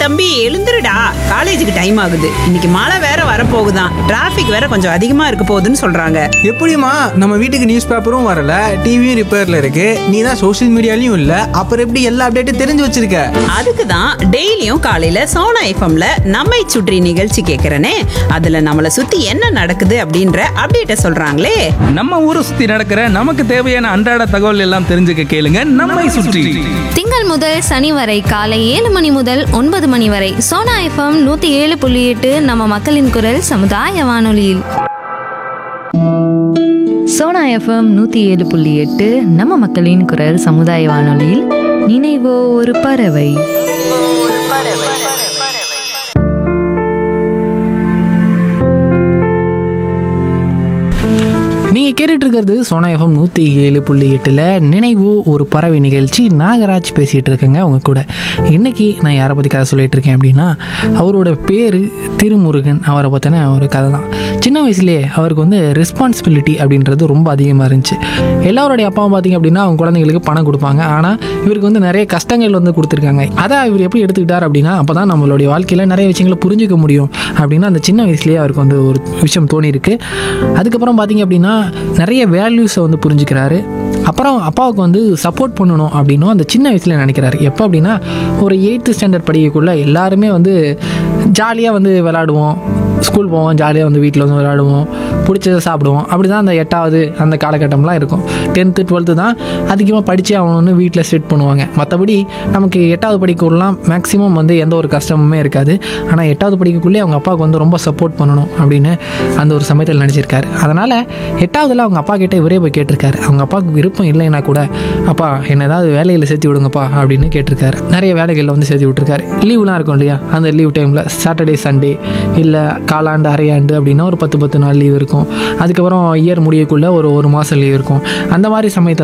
தம்பி எழுந்துருடா காலேஜுக்கு டைம் ஆகுது இன்னைக்கு மழை வேற வரப்போகுதான் டிராஃபிக் வேற கொஞ்சம் அதிகமா இருக்க போகுதுன்னு சொல்றாங்க எப்படிம்மா நம்ம வீட்டுக்கு நியூஸ் பேப்பரும் வரல டிவியும் ரிப்பேர்ல இருக்கு நீ தான் சோஷியல் மீடியாலையும் இல்ல அப்புறம் எப்படி எல்லா அப்டேட்டும் தெரிஞ்சு வச்சிருக்க அதுக்கு தான் டெய்லியும் காலையில சோனா எஃப்எம்ல நம்மை சுற்றி நிகழ்ச்சி கேட்கறனே அதுல நம்மளை சுத்தி என்ன நடக்குது அப்படின்ற அப்டேட்ட சொல்றாங்களே நம்ம ஊரை சுத்தி நடக்கிற நமக்கு தேவையான அன்றாட தகவல் எல்லாம் தெரிஞ்சுக்க கேளுங்க நம்மை சுற்றி திங்கள் முதல் சனி வரை காலை ஏழு மணி முதல் ஒன்பது மணி வரை சோனா எஃப்எம் நூத்தி ஏழு புள்ளி எட்டு நம்ம மக்களின் குரல் சமுதாய வானொலியில் சோனா எஃப்எம் நூற்றி ஏழு புள்ளி எட்டு நம்ம மக்களின் குரல் சமுதாய வானொலியில் நினைவோ ஒரு பறவை நீங்கள் கேட்டுட்டு இருக்கிறது சோனா எஃப்எம் நூற்றி ஏழு புள்ளி எட்டில் நினைவு ஒரு பறவை நிகழ்ச்சி நாகராஜ் பேசிகிட்டு இருக்கேங்க உங்க கூட இன்னைக்கு நான் யாரை பற்றி கதை சொல்லிட்டு இருக்கேன் அப்படின்னா அவரோட பேர் திருமுருகன் அவரை பற்றின ஒரு கதை தான் சின்ன வயசுலேயே அவருக்கு வந்து ரெஸ்பான்சிபிலிட்டி அப்படின்றது ரொம்ப அதிகமாக இருந்துச்சு எல்லாருடைய அப்பாவும் பார்த்தீங்க அப்படின்னா அவங்க குழந்தைங்களுக்கு பணம் கொடுப்பாங்க ஆனால் இவருக்கு வந்து நிறைய கஷ்டங்கள் வந்து கொடுத்துருக்காங்க அதை இவர் எப்படி எடுத்துக்கிட்டார் அப்படின்னா அப்போ தான் நம்மளுடைய வாழ்க்கையில் நிறைய விஷயங்களை புரிஞ்சுக்க முடியும் அப்படின்னு அந்த சின்ன வயசுலேயே அவருக்கு வந்து ஒரு விஷயம் தோணியிருக்கு அதுக்கப்புறம் பார்த்தீங்க அப்படின்னா நிறைய வேல்யூஸை வந்து புரிஞ்சுக்கிறாரு அப்புறம் அப்பாவுக்கு வந்து சப்போர்ட் பண்ணணும் அப்படின்னும் அந்த சின்ன வயசில் நினைக்கிறாரு எப்போ அப்படின்னா ஒரு எயித்து ஸ்டாண்டர்ட் படிக்கக்குள்ள எல்லாருமே வந்து ஜாலியாக வந்து விளாடுவோம் ஸ்கூல் போவோம் ஜாலியாக வந்து வீட்டில் வந்து விளாடுவோம் பிடிச்சதை சாப்பிடுவோம் அப்படி தான் அந்த எட்டாவது அந்த காலகட்டம்லாம் இருக்கும் டென்த்து டுவெல்த்து தான் அதிகமாக படித்து ஆகணும்னு வீட்டில் செட் பண்ணுவாங்க மற்றபடி நமக்கு எட்டாவது படிக்கக்குள்ளலாம் மேக்ஸிமம் வந்து எந்த ஒரு கஷ்டமுமே இருக்காது ஆனால் எட்டாவது படிக்கக்குள்ளே அவங்க அப்பாவுக்கு வந்து ரொம்ப சப்போர்ட் பண்ணணும் அப்படின்னு அந்த ஒரு சமயத்தில் நினச்சிருக்காரு அதனால் எட்டாவதுல அவங்க அப்பா கிட்ட இவரே போய் கேட்டிருக்காரு அவங்க அப்பாவுக்கு விருப்பம் இல்லைன்னா கூட அப்பா என்ன ஏதாவது வேலையில் சேர்த்து விடுங்கப்பா அப்படின்னு கேட்டிருக்காரு நிறைய வேலைகளில் வந்து சேர்த்து விட்டுருக்காரு லீவ்லாம் இருக்கும் இல்லையா அந்த லீவ் டைமில் சாட்டர்டே சண்டே இல்லை காலாண்டு அரையாண்டு அப்படின்னா ஒரு பத்து பத்து நாள் லீவ் இருக்கும் அதுக்கப்புறம் இயர் முடியக்குள்ள ஒரு ஒரு மாதம் லீவ் இருக்கும் அந்த மாதிரி சமயத்தில்